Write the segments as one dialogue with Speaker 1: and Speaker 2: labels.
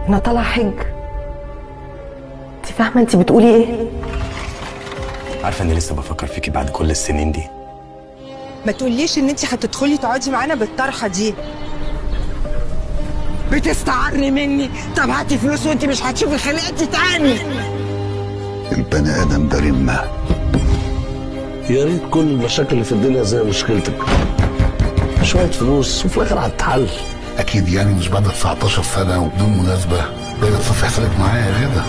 Speaker 1: انا طالعه حج انت فاهمه انت بتقولي ايه
Speaker 2: عارفه اني لسه بفكر فيكي بعد كل السنين دي
Speaker 3: ما تقوليش ان انت هتدخلي تقعدي معانا بالطرحه دي بتستعري مني طب هاتي فلوس وانت مش هتشوفي خلقتي تاني
Speaker 4: البني ادم ده رمه
Speaker 5: يا ريت كل المشاكل اللي في الدنيا زي مشكلتك شوية فلوس وفي الآخر هتتحل
Speaker 4: اكيد يعني مش بعد 19 سنه وبدون مناسبه بقيت تصفي حسابك معايا يا غدا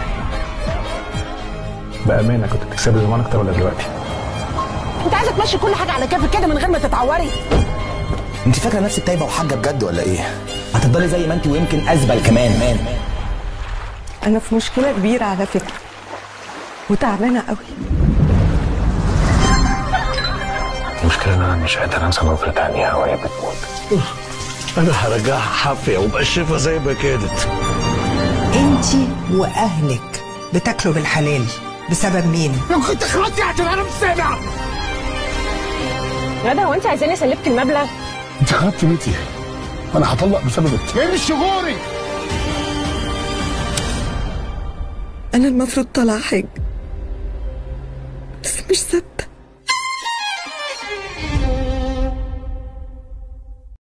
Speaker 6: بأمانة كنت بتكسبي زمان أكتر ولا دلوقتي؟
Speaker 3: انت عايزه تمشي كل حاجه على كيفك كده من غير ما تتعوري
Speaker 7: انت فاكره نفسك تايبه وحاجه بجد ولا ايه هتفضلي زي ما انت ويمكن ازبل كمان
Speaker 1: انا في مشكله كبيره على فكره وتعبانه قوي
Speaker 6: المشكلة إن أنا مش قادر أنسى نظرة عينيها وهي بتموت
Speaker 5: أنا هرجعها حافية وابقى شايفها زي ما كانت
Speaker 8: انت واهلك بتاكلوا بالحلال بسبب مين
Speaker 3: لو كنت خرجتي عشان انا مش سامع
Speaker 9: غدا هو انت عايزاني اسلفك المبلغ
Speaker 4: انت خدت بيتي وانا هطلق بسببك
Speaker 3: ايه مش شغوري
Speaker 1: انا المفروض طالعه حج بس مش ثابته